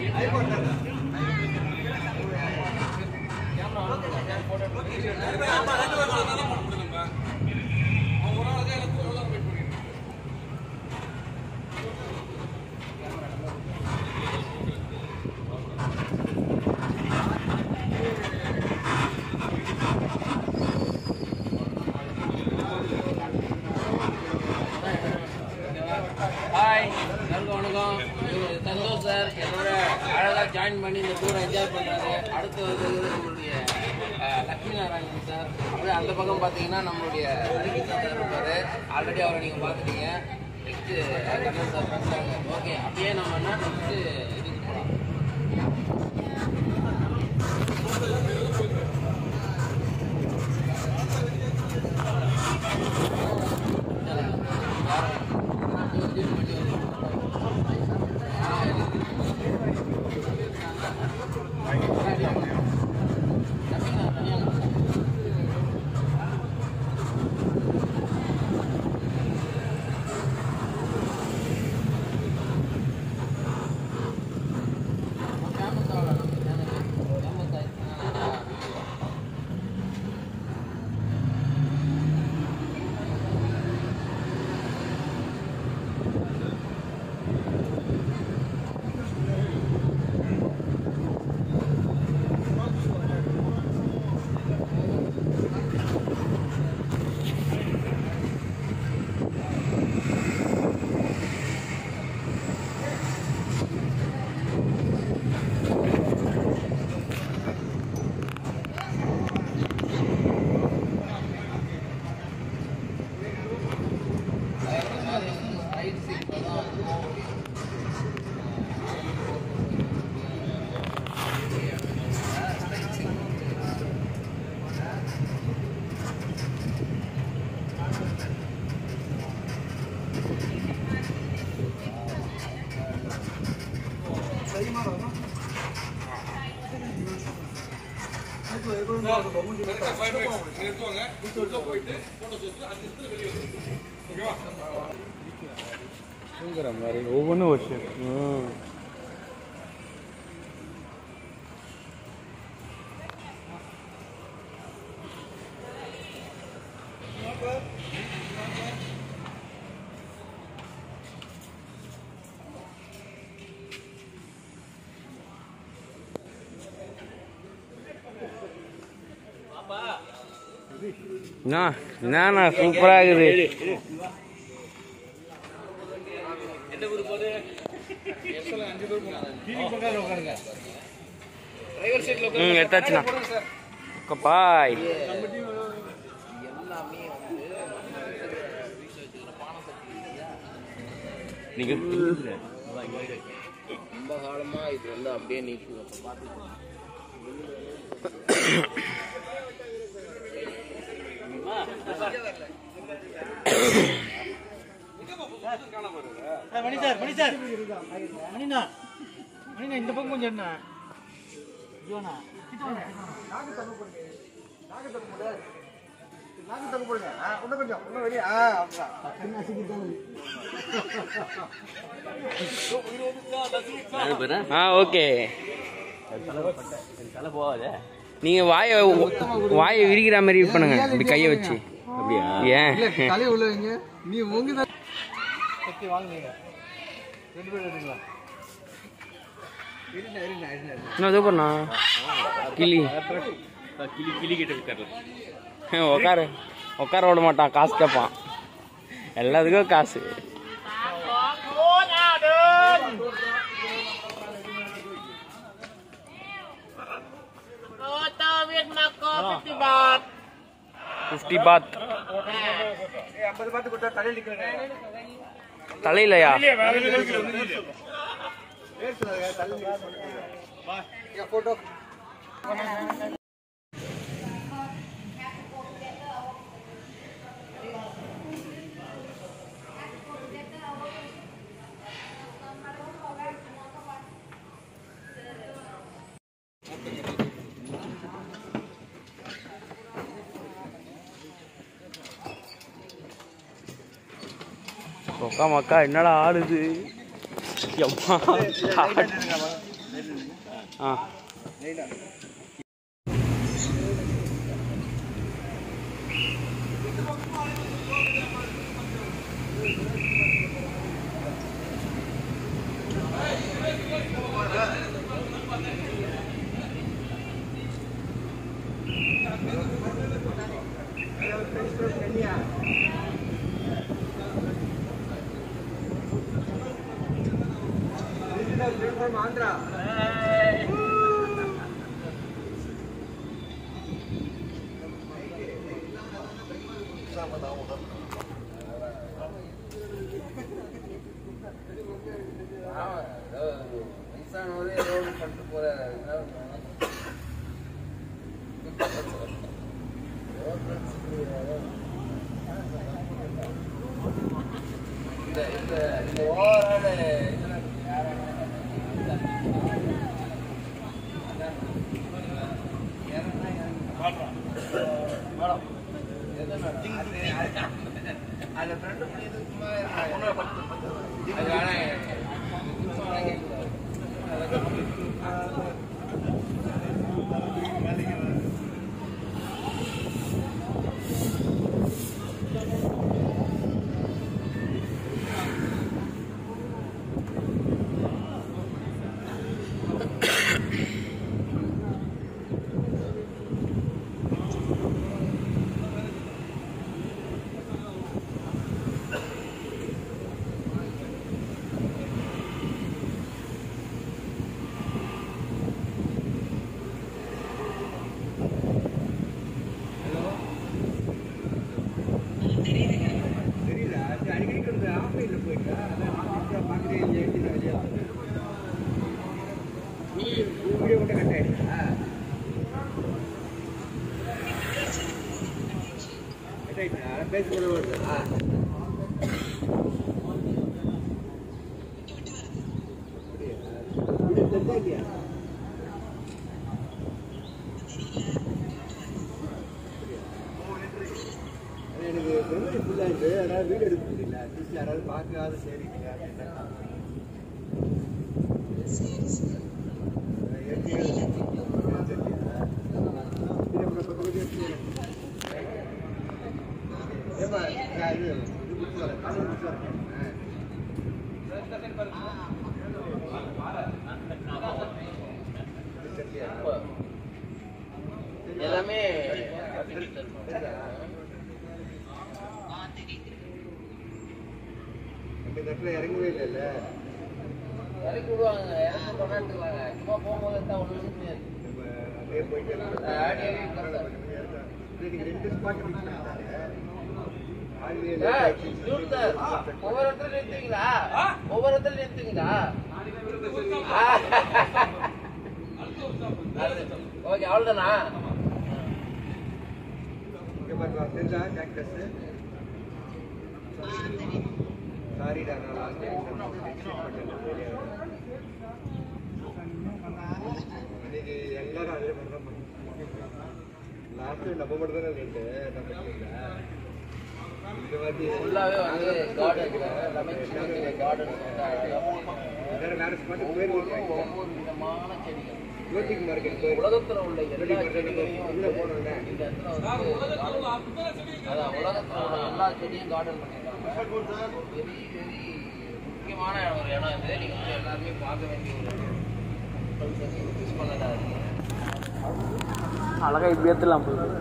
Hi எல்லாருக்கும் வணக்கம் இது சந்தோஷ் சார் என்னோட அழகாக ஜாயின் பண்ணி இந்த டூரை என்ஜாய் பண்ணுறாரு அடுத்து வந்து நம்மளுடைய அஹ், லக்ஷ்மி நாராயணன் சார் அப்படியே அந்த பக்கம் பார்த்தீங்கன்னா நம்மளுடைய ஹரிகிருஷ்ணன் சார் இருப்பார் ஆல்ரெடி அவரை நீங்கள் பார்த்துட்டீங்க நெக்ஸ்ட்டு கண்ணன் சார் பேசுகிறாங்க ஓகே அப்படியே நம்ம என்ன நெக்ஸ்ட்டு இதுக்கு போகலாம் ரைட் சைடில் தான் தூங்குற மாதிரி ஒவ்வொன்றும் ஒரு ஷேப் ம் என்ன என்னண்ணா சூப்பராக இருக்குது டிரைவர் சீட்டில் ம் எடுத்தாச்சுண்ணா பாய் எல்லாமே வந்து நீங்கள் ரொம்ப காலமாக இது வந்து அப்படியே நிற்கும் அப்போ பார்த்து மணி சார் மணி சார் மணிண்ணா மணிண்ணா இந்த பக்கம் கொஞ்சம் என்ன ஜோனா ஆ ஓகே நீங்கள் வாயை வாயை விரிக்கிற மாதிரி பண்ணுங்க இப்படி கையை வச்சு அப்படியா ஏன் தலையை உள்ள வைங்க நீ உங்க தான் சக்தி வாங்குவீங்க ரெண்டு பேர் எடுங்களா என்ன சூப்பர்ண்ணா கிளி உக்காரு உட்கார விட மாட்டான் காசு கேட்பான் எல்லாத்துக்கும் காசு ஃபிஃப்டி பாத் தலையிலையா சொக்கா மக்கா என்னடா ஆடுது எம்மா ஆடு. ஆ வயசானவரே ஏதோ ஒன்று பண்ணிட்டு போறாரு அதனால இந்த இந்த இந்த ஓவரால் அந்த ஃப்ரெண்டு பண்ணியது சும்மா அதனால எனக்கு மெமரி ஃபுல்லாக இருக்கு அதனால் வீடியோ எடுக்க முடியல அட்லீஸ்ட் யாராவது பார்க்காத சரி ஏமா நான் இது இது புக்கு வரேன் காலேஜ் புக்கு வரேன் எல்லாமே இந்த இடத்துல இறங்கவே இல்லைல்ல இறக்கி விடுவாங்க இறக்கி கொண்டாந்துருவாங்க சும்மா போகும்போது தான் ஒன்றும் முடியாது நம்ம அப்படியே போயிட்டு ஆடி ஆடி உட்கார்ந்தாரு. இன்னைக்கு ரெண்டு ஸ்பாட் ஃபிக்ஸ் பண்ணிட்டாங்க ஆல்ரெடி ஏய், dude sir, ஒவ்வொரு இடத்துல நிறுத்துவீங்களா ஒவ்வொரு இடத்துல நிறுத்துவீங்களா ஓகே அவ்வளோதானா இங்க பாருங்க தெரிஞ்சா கேக்டஸ் சாரிடா நான் லாஸ்ட் டைம் இன்னைக்கு எல்லாரும் அதே மாதிரி தான் லாஸ்ட் நம்ம மட்டும் தானே லேட்டு நம்ம இல்ல இந்த வாட்டி ஃபுல்லாகவே வந்து கார்டன் எல்லாமே சின்ன சின்ன கார்டன் வேற வேற ஸ்பாட் ஒவ்வொரு போயிருக்கோம் ஒவ்வொரு விதமான செடிகள் ரோட்டிங் மார்க்கெட் போயிருக்கோம் உலகத்துல உள்ள எல்லா ரோட்டிங் மார்க்கெட் செடிகளையும் உள்ள வந்து போனோம்ல இந்த இடத்துல வந்து garden அதான் உலகத்துல உள்ள எல்லா செடியும் கார்டன் பண்ணிருக்காங்க வெரி வெரி முக்கியமான ஒரு இடம் இது நீங்க வந்து எல்லாருமே பார்க்க வேண்டிய ஒரு இடம் மிஸ் பண்ணதாதீங்க அழகா இப்படி ஏற்றலாம் போகுது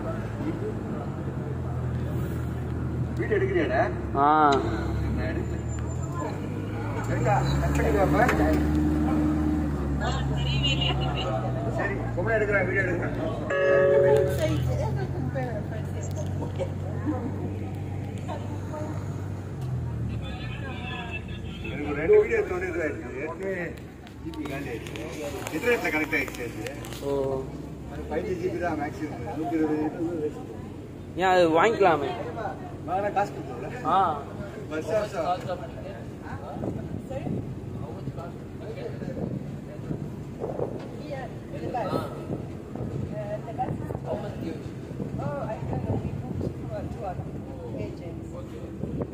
வீடியோ எடுக்கிறியாடா ஆ நான் எடுத்தேன் சரிக்கா கட் பண்ணிக்கோப்பா சரி பொம்பளை எடுக்கிறேன் வீடியோ எடுக்கிறேன் எனக்கு ஒரு ரெண்டு வீடியோ தோணுது ஏற்கனவே ஜிபி காலி ஆயிடுச்சு இன்டர்நெட்டில் கனெக்ட் ஆயிடுச்சு அது ஓ ஃபைவ் ஜி ஜிபி தான் மேக்ஸிமம் நூற்றி இருபது ஏன் அது வாங்கிக்கலாமே வாங்கினா காசு கொடுத்தோம்ல ஆ பஸ் ஹவுஸ்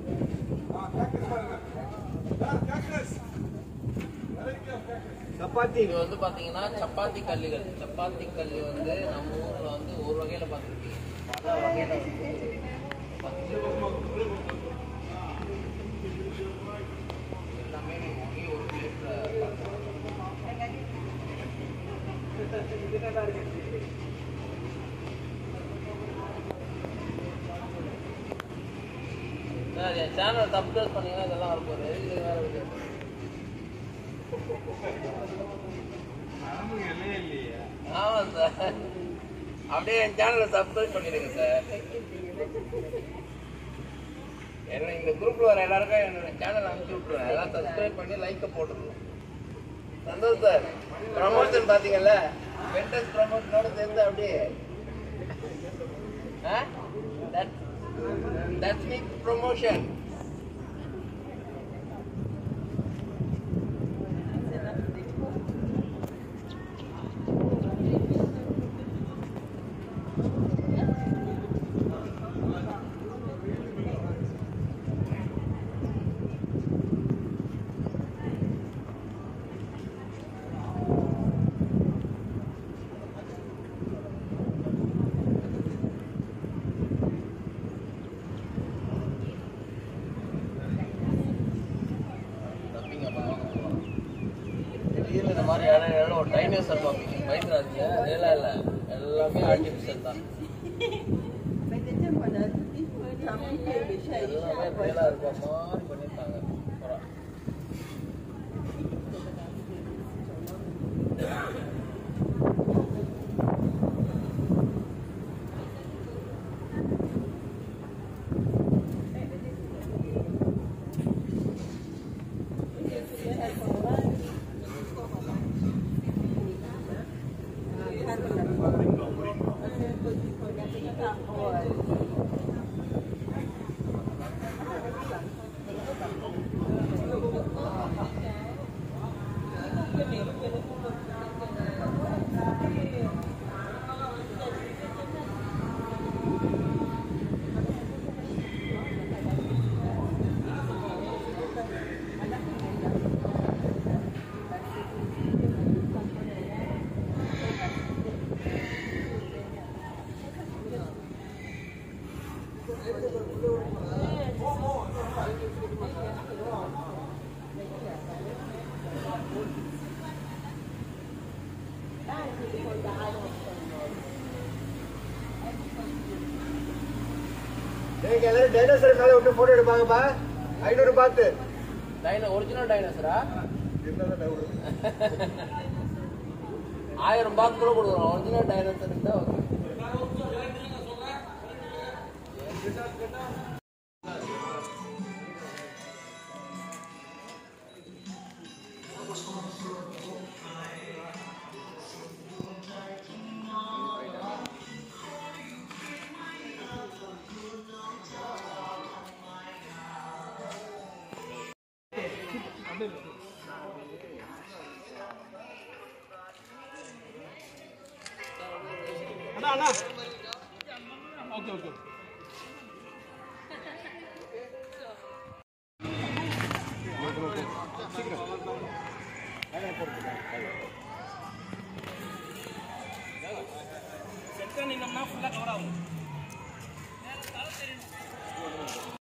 சப்பாத்தி இது வந்து பாத்தீங்கன்னா சப்பாத்தி கல்லுகள் சப்பாத்தி கல் வந்து நம்ம ஊர்ல வந்து ஒரு வகையில பார்த்துருக்கீங்க பல வகையில வந்து எல்லாமே நீங்க ஒரே ஒரு பிளேட்ல சார் என் சேனலை சப்ஸ்கிரைப் பண்ணீங்கன்னா இதெல்லாம் இருக்கும் இது வேற இருக்கு ஆமா சார் அப்படியே என் சேனலை சப்ஸ்கிரைப் பண்ணிடுங்க சார் என்ன இந்த குரூப்ல வர எல்லாருக்கும் என்னோட சேனல் அனுப்பிச்சு விட்டுருவேன் எல்லாம் சப்ஸ்கிரைப் பண்ணி லைக்கை போட்டுருவோம் சந்தோஷ் சார் ப்ரமோஷன் பாத்தீங்கல்ல வெண்டஸ் ப்ரமோஷனோட சேர்ந்து அப்படியே தட்ஸ் மீ ப்ரொமோஷன் தப்பிங்க அப்புறம் திடீர்னு இந்த மாதிரி இடம் இடம் ஒரு டைனோசர் பார்ப்பீங்க பயந்துடாதீங்க அதெல்லாம் இல்லை எல்லாமே ஆர்டிஃபிஷியல் தான் எல்லாமே ரியலா இருக்க மாதிரி பண்ணியிருக்காங்க சூப்பரா. நீங்க எல்லாரும் டைனோசர் மேல விட்டு போட்டோ எடுப்பாங்கப்பா ஐநூறு பார்த்து டைனோ ஒரிஜினல் டைனோசரா ஆயிரம் பாக்ஸ் கூட கொடுக்குறோம் ஒரிஜினல் டைனோசர் தான் ஓகே அண்ணா அண்ணா ஓகே ஓகே சென்டர் நின்னோம்னா ஃபுல்லாக கவர் ஆகும்